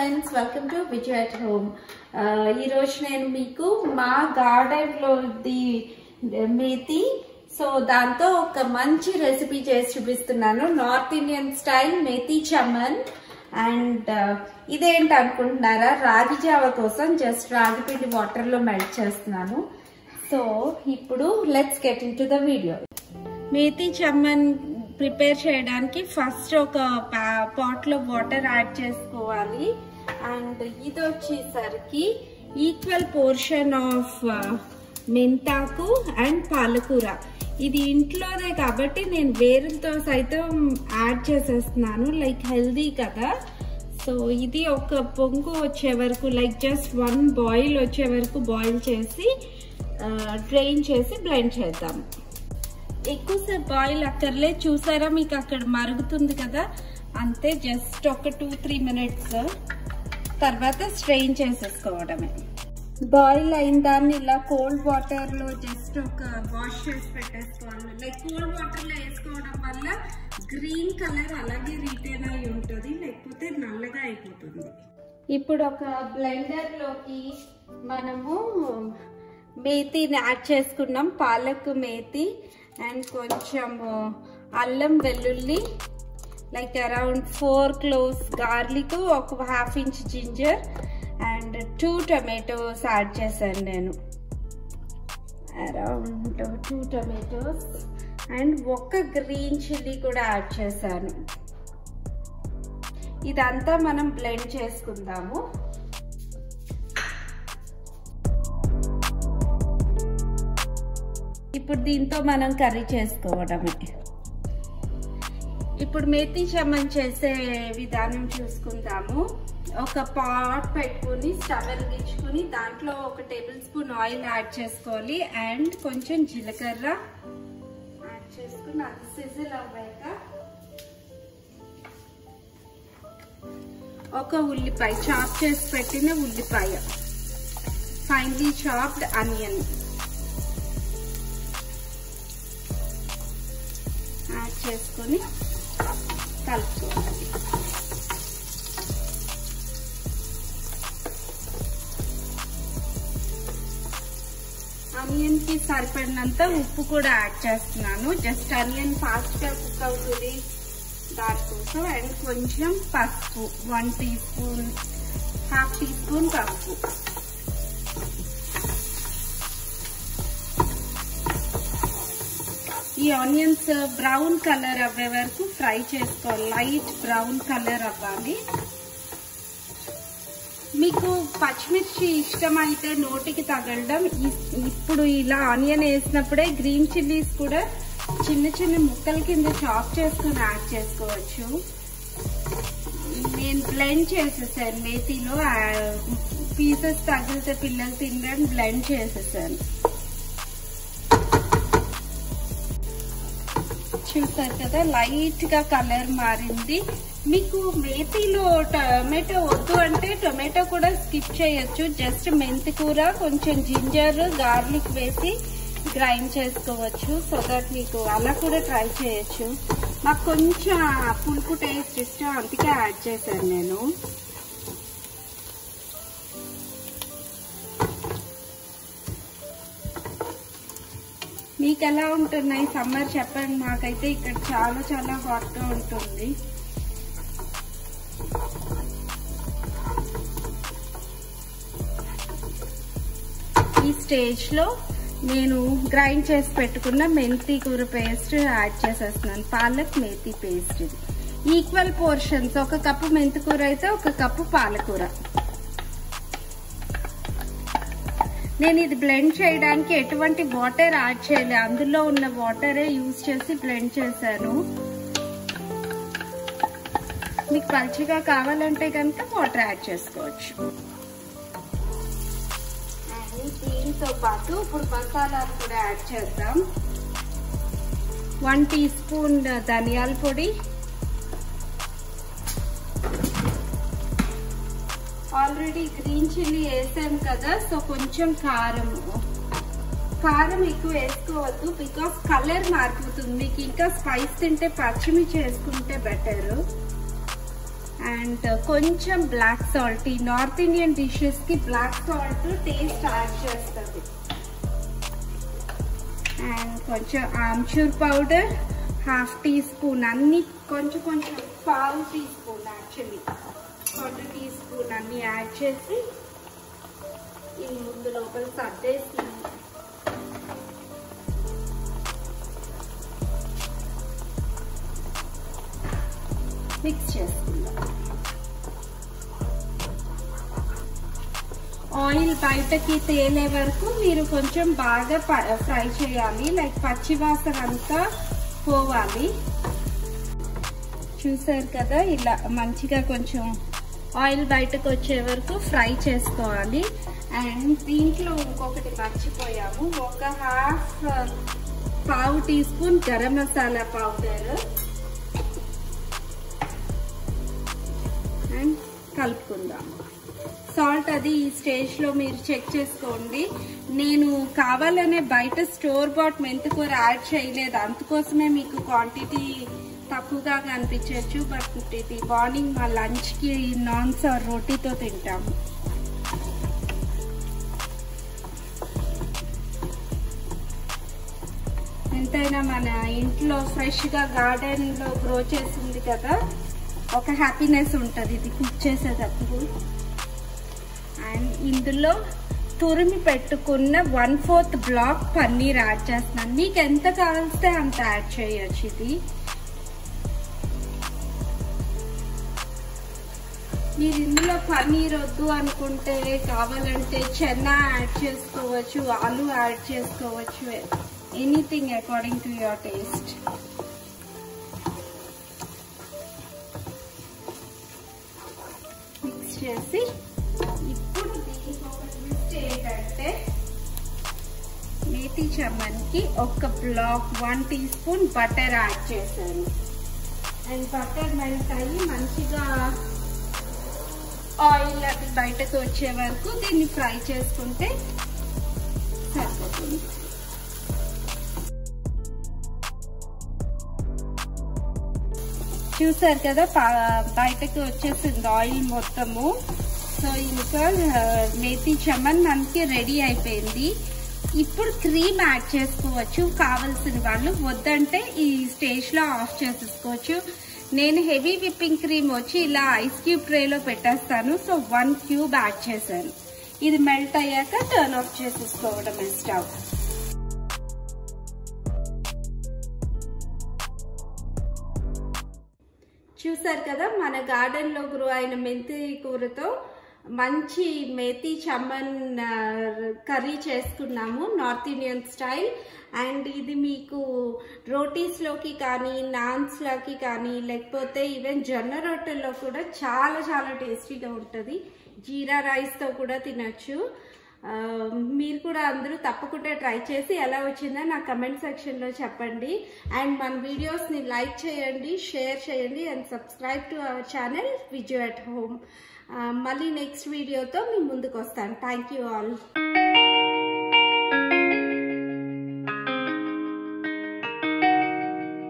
friends welcome to Vijay at home ఈరోజు నేను మీకు మా గార్డెన్లో ది మేతి సో దాంతో ఒక మంచి రెసిపీ చేసి చూపిస్తున్నాను north Indian style methi chaman and ఇదేంటి అనుకుంటున్నారా రాగి జావ కోసం జస్ట్ రాగి పిండి వాటర్లో మెల్ట్ చేస్తున్నాను సో ఇప్పుడు let's get into the video methi chaman prepare చేయడానికి ఫస్ట్ ఒక పాట్ లో వాటర్ యాడ్ చేసుకోవాలి అండ్ ఇది వచ్చేసరికి ఈక్వల్ పోర్షన్ ఆఫ్ మెంతాకు అండ్ పాలకూర ఇది ఇంట్లోదే కాబట్టి నేను వేరుతో సైతం యాడ్ చేసేస్తున్నాను లైక్ హెల్దీ కదా సో ఇది ఒక పొంగు వచ్చే వరకు లైక్ జస్ట్ వన్ బాయిల్ వచ్చే వరకు బాయిల్ చేసి డ్రైన్ చేసి బ్లెండ్ చేద్దాం ఎక్కువసేపు బాయిల్ అక్కర్లే చూసారా మీకు అక్కడ మరుగుతుంది కదా అంతే జస్ట్ ఒక టూ త్రీ మినిట్స్ తర్వాత స్ట్రెయిన్ చేసేసుకోవడమే బాయిల్ అయిన దాన్ని ఇలా కోల్డ్ వాటర్ లో జస్ట్ ఒక వాష్ చేసి పెట్టేసుకోవాలి లైక్ కోల్డ్ వాటర్ లో వేసుకోవడం వల్ల గ్రీన్ కలర్ అలాగే రిటైన్ అయి ఉంటుంది లేకపోతే నల్లగా అయిపోతుంది ఇప్పుడు ఒక బ్లెండర్ లోకి మనము మేతిని యాడ్ చేసుకున్నాం పాలక్ మేతి అండ్ కొంచెం అల్లం వెల్లుల్లి like around four cloves garlic ఒక half inch ginger and two tomatoes add చేశాను నేను అరౌండ్ టూ టొమాటోస్ అండ్ ఒక గ్రీన్ చిల్లీ కూడా యాడ్ చేశాను ఇదంతా మనం బ్లెండ్ చేసుకుందాము ఇప్పుడు దీంతో మనం కర్రీ చేసుకోవడమే ఇప్పుడు మేతి చమన్ చేసే విధానం చూసుకుందాము ఒక పాట్ పెట్టుకుని స్టవ్ వెలిగించుకుని దాంట్లో ఒక టేబుల్ స్పూన్ ఆయిల్ యాడ్ చేసుకోవాలి అండ్ కొంచెం జీలకర్ర యాడ్ చేసుకుని అది సిజిల్ అవ్వాక ఒక ఉల్లిపాయ చాప్ చేసి పెట్టిన ఉల్లిపాయ ఫైన్లీ చాప్డ్ అనియన్ యాడ్ చేసుకొని కలుపుకోవాలి ఆనియన్ కి సరిపడినంత ఉప్పు కూడా యాడ్ చేస్తున్నాను జస్ట్ ఆనియన్ ఫాస్ట్ గా కుక్ అవుతుంది దానికోసం అండ్ కొంచెం పసుపు one teaspoon half teaspoon పసుపు ఈ ఆనియన్స్ బ్రౌన్ కలర్ అవ్వే వరకు ఫ్రై చేసుకోవాలి లైట్ బ్రౌన్ కలర్ అవ్వాలి మీకు పచ్చిమిర్చి ఇష్టమైతే నోటికి తగలడం ఇప్పుడు ఇలా ఆనియన్ వేసినప్పుడే గ్రీన్ చిల్లీస్ కూడా చిన్న చిన్న ముక్కల కింద చాప్ చేసుకుని యాడ్ చేసుకోవచ్చు నేను బ్లెండ్ చేసేసాను మేతిలో పీసెస్ తగిలితే పిల్లలు తినడానికి బ్లెండ్ చేసేసాను చూసారు కదా లైట్ గా కలర్ మారింది మీకు మేతిలో టొమాటో వద్దు అంటే టొమాటో కూడా స్కిప్ చేయొచ్చు జస్ట్ మెంతి కూర కొంచెం జింజర్ గార్లిక్ వేసి గ్రైండ్ చేసుకోవచ్చు సో దట్ మీకు అలా కూడా ట్రై చేయొచ్చు నాకు కొంచెం పులుపు టేస్ట్ ఇష్టం అందుకే యాడ్ చేశాను నేను మీకు ఎలా ఉంటున్నాయి సమ్మర్ చెప్పండి మాకైతే ఇక్కడ చాలా చాలా హాట్ గా ఉంటుంది ఈ స్టేజ్ లో నేను గ్రైండ్ చేసి పెట్టుకున్న మెంతి కూర పేస్ట్ యాడ్ చేసేస్తున్నాను పాలక్ మేతి పేస్ట్ ఇది ఈక్వల్ పోర్షన్స్ ఒక కప్పు మెంతి కూర అయితే ఒక కప్పు పాలకూర నేను ఇది బ్లెండ్ చేయడానికి ఎటువంటి వాటర్ యాడ్ చేయలే అందులో ఉన్న వాటరే యూజ్ చేసి బ్లెండ్ చేశాను మీకు పల్చిగా కావాలంటే కనుక వాటర్ యాడ్ చేసుకోవచ్చు దీంతో పాటు ఇప్పుడు మసాలాలు కూడా యాడ్ చేద్దాం వన్ టీ స్పూన్ ధనియాల పొడి ఆల్రెడీ గ్రీన్ చిల్లీ వేసాం కదా సో కొంచెం కారం కారం ఎక్కువ వేసుకోవద్దు బికాస్ కలర్ మారిపోతుంది మీకు ఇంకా స్పైస్ తింటే పచ్చిమిర్చి వేసుకుంటే బెటర్ అండ్ కొంచెం బ్లాక్ సాల్ట్ ఈ నార్త్ ఇండియన్ డిషెస్కి బ్లాక్ సాల్ట్ టేస్ట్ యాడ్ చేస్తుంది అండ్ కొంచెం amchur powder half teaspoon అన్ని కొంచెం కొంచెం పావు teaspoon actually quarter teaspoon అన్ని యాడ్ చేసి ఈ ముందు లోపల సర్దేసి మిక్స్ చేసుకుందాం ఆయిల్ బయటకి తేలే వరకు మీరు కొంచెం బాగా ఫ్రై చేయాలి లైక్ పచ్చి వాసన అంతా పోవాలి చూసారు కదా ఇలా మంచిగా కొంచెం ఆయిల్ బయటకు వచ్చే వరకు ఫ్రై చేసుకోవాలి అండ్ దీంట్లో ఇంకొకటి మర్చిపోయాము ఒక హాఫ్ పావు teaspoon garam masala powder and కలుపుకుందాం సాల్ట్ అది ఈ స్టేజ్లో మీరు చెక్ చేసుకోండి నేను కావాలనే బయట స్టోర్ బాట్ మెంతికూర యాడ్ చేయలేదు అందుకోసమే మీకు క్వాంటిటీ తక్కువగా కనిపించవచ్చు బట్ ఇది మార్నింగ్ మా లంచ్కి నాన్స్ ఆర్ రోటీతో తింటాము ఎంతైనా మన ఇంట్లో ఫ్రెష్గా గార్డెన్లో గ్రో చేసింది కదా ఒక హ్యాపీనెస్ ఉంటుంది ఇది కుక్ చేసేటప్పుడు అండ్ ఇందులో తురిమి పెట్టుకున్న one fourth block paneer add చేస్తున్నాను మీకు ఎంత కావాల్స్తే అంత యాడ్ చేయొచ్చు ఇది మీరు ఇందులో పన్నీర్ వద్దు అనుకుంటే కావాలంటే చెన్నా యాడ్ చేసుకోవచ్చు ఆలు యాడ్ చేసుకోవచ్చు anything according to your taste mix చేసి ఇప్పుడు దీనికి ఒక ట్విస్ట్ ఏంటంటే మేతి చమ్మన్కి ఒక block one teaspoon butter add చేశాను అండ్ బటర్ మెల్ట్ అయ్యి మంచిగా ఆయిల్ అది బయటకు వచ్చే వరకు దీన్ని ఫ్రై చేసుకుంటే సరిపోతుంది చూసారు కదా బయటకు వచ్చేసింది ఆయిల్ మొత్తము సో ఇంకా మేతి చమన్ మనకి రెడీ అయిపోయింది ఇప్పుడు క్రీమ్ యాడ్ చేసుకోవచ్చు కావలసిన వాళ్ళు వద్దంటే ఈ స్టేజ్లో ఆఫ్ చేసేసుకోవచ్చు నేను హెవీ విప్పింగ్ క్రీమ్ వచ్చి ఇలా ఐస్ క్యూబ్ ట్రేలో పెట్టేస్తాను సో వన్ క్యూబ్ యాడ్ చేశాను ఇది మెల్ట్ అయ్యాక టర్న్ ఆఫ్ చేసేసుకోవడం స్టవ్ చూసారు కదా మన గార్డెన్లో గ్రో అయిన మెంతి కూరతో మంచి మేతి చమ్మన్ కర్రీ చేసుకున్నాము నార్త్ ఇండియన్ స్టైల్ అండ్ ఇది మీకు రోటీస్లోకి కానీ నాన్స్లోకి కానీ లేకపోతే ఈవెన్ జొన్న రొట్టెల్లో కూడా చాలా చాలా టేస్టీగా ఉంటుంది జీరా రైస్తో కూడా తినచ్చు మీరు కూడా అందరూ తప్పకుండా ట్రై చేసి ఎలా వచ్చిందో నా కమెంట్ సెక్షన్లో చెప్పండి అండ్ మన వీడియోస్ని లైక్ చేయండి షేర్ చేయండి and subscribe to our channel Vijay at home మళ్ళీ నెక్స్ట్ వీడియోతో మీ ముందుకు వస్తాను థ్యాంక్ యూ ఆల్